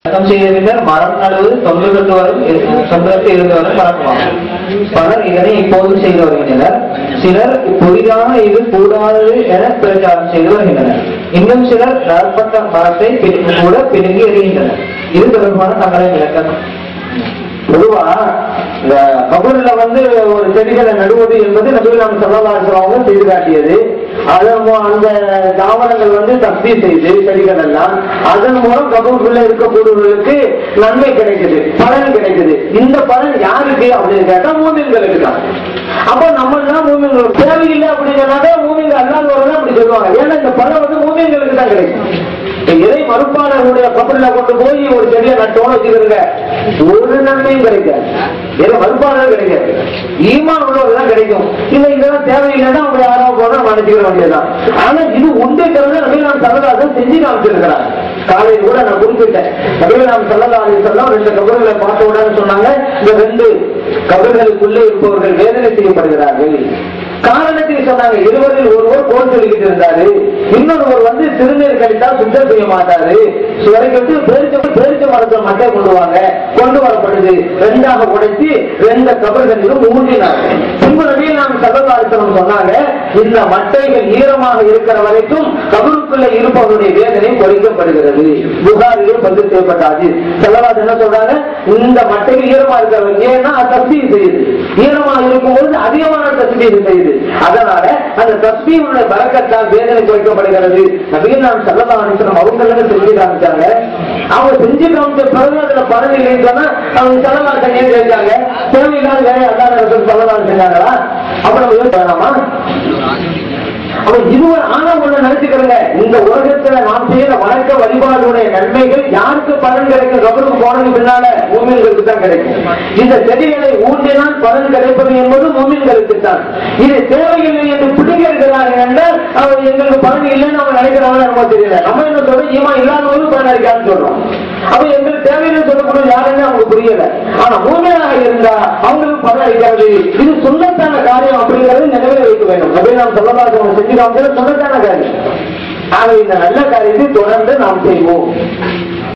அடக்கம் செய்த பின்னர் மரம் நடுவது தொன்றுகட்டு வரும் சொந்தத்து இருந்து வரும் பழக்கமாகும் பலர் இதனை இப்போதும் செய்து வருகின்றனர் சிலர் புதிதாக இது கூடாது என பிரச்சாரம் செய்து வருகின்றனர் இன்னும் சிலர் நடப்பட்ட மரத்தை பி- கூட பிடுங்கி எறிகின்றனர் இது தொடர்பான தங்களின் விளக்கம் பொதுவா இந்த கபூர்ல வந்து ஒரு செடிகளை நடுவது என்பது நபிகள் நாம் சொல்லலாசவங்க செய்து காட்டியது அதன் மூ- அந்த தாவரங்கள் வந்து தப்பி செய்து செடிகள் எல்லாம் அதன் மூலம் கபூருக்குள்ள இருக்கக்கூடியவர்களுக்கு நன்மை கிடைக்குது பலன் கிடைக்குது இந்த பலன் யாருக்கு அப்படின்னு கேட்டா மூமின்களுக்கு தான் அப்போ நம்ம தான் மூமின்கள் தேவையில்லை அப்படின்னு சொன்னாலே மூமின்கள் அல்லாதவர்கள் அப்படி சொல்லுவாங்க ஏன்னா இந்த பலன் வந்து மூமின்களுக்கு தான் கிடைக்கும் இப்ப இறை மறுப்பாளர்களுடைய கப்பல்ல கொண்டு போய் ஒரு செடியை நட்டோன்னு வச்சுக்கிறீங்க ஒரு நன்மையும் கிடைக்காது இறை மறுப்பாளர் கிடைக்காது ஈமான் உள்ளவர்கள் தான் கிடைக்கும் இல்ல இதெல்லாம் தேவையில்லைன்னா அவங்க யாரோ போனா நினைச்சுக்கிற வேண்டியதுதான் ஆனா இது உண்டைக்கிறத நபிகள் நாம் சல்லதாசன் செஞ்சு காமிச்சிருக்கிறாங்க காலையில் கூட நான் குறிப்பிட்டேன் நபிகள் நாம் சல்லதாரி சொல்லம் ரெண்டு கபர்களை பார்த்த உடனே சொன்னாங்க இந்த ரெண்டு கபர்களுக்குள்ளே இருப்பவர்கள் வேதனை செய்யப்படுகிறார்கள் காரணத்தை சொன்னாங்க இருவரில் ஒருவர் போர் சொல்லிக்கிட்டு இருந்தாரு இன்னொருவர் வந்து சிறுநீர் கழித்தால் சுத்தம் செய்ய மாட்டாரு சுவரைக்கு பேரிச்ச பேரிச்ச மரத்தை மட்டை கொண்டு வாங்க கொண்டு வரப்படுது ரெண்டாக உடைச்சு ரெண்டு கபர்களிலும் ஊன்றினார் பின்பு நபியில் நாம் சகதாரிசனம் சொன்னாங்க இந்த மட்டைகள் ஈரமாக இருக்கிற வரைக்கும் கபருக்குள்ள இருப்பவருடைய வேதனை குறைக்கப்படுகிறது புகாரிலும் பதிவு செய்யப்பட்டாது செல்லவாது என்ன சொல்றாங்க இந்த மட்டைகள் ஈரமா இருக்கிறவங்க ஏன்னா அது தஸ்பீ செய்யுது ஈரமா இருக்கும்போது அதிகமான தஸ்பீ செய்யுது அதனால அந்த தஸ்பீனுடைய பறக்கத்தால் வேதனை குறைக்கப்படுகிறது நபிகள் நாம் செல்லவாசனம் அவங்களுக்கு செஞ்சு காமிச்சாங்க அவங்க செஞ்சு காமிச்ச பிறகு அதுல பலன் இல்லைன்னு சொன்னா அவங்க செல்லவாசன் ஏன் செஞ்சாங்க தேவையில்லாத வேலையை அல்லாத செல்லவாசன் செஞ்சாங்களா அப்ப நம்ம யோசிச்சு வேணாமா அவன் இருவர் ஆனா ஒண்ணு நினைச்சுக்கிறங்க இந்த உலகத்துல நாம் செய்யற வணக்க வழிபாடுடைய நன்மைகள் யாருக்கு பலன் கிடைக்கும் கபருக்கு போனதுக்கு பின்னால மூமின்களுக்கு தான் கிடைக்கும் இந்த செடிகளை ஊன்றினால் பலன் கிடைப்பது என்பது மூமின்களுக்கு தான் இது தேவையில்லை என்று பிடிக்க இருக்கிறார்கள் என்றால் அவர் எங்களுக்கு பலன் இல்லைன்னு அவங்க நினைக்கிறாங்க நம்ம தெரியல நம்ம என்ன சொல்றோம் ஈமா இல்லாதவங்களும் பலன் இருக்கான்னு சொல்றோம் அப்ப எங்களுக்கு தேவையில்லை சொல்லக்கூடிய யாருன்னு அவங்க புரியல ஆனா மூமியாக இருந்தா அவங்களுக்கு பலன் அளிக்கிறது இது சுண்ணத்தான காரியம் அப்படிங்கிறது நினைவில் வைக்க வேண்டும் அப்படி நாம் சொல்லலாம் செஞ்சு காமிக்கிறது சுண்ணத்தான காரியம் ஆக இந்த நல்ல காரியத்தை தொடர்ந்து நாம் செய்வோம்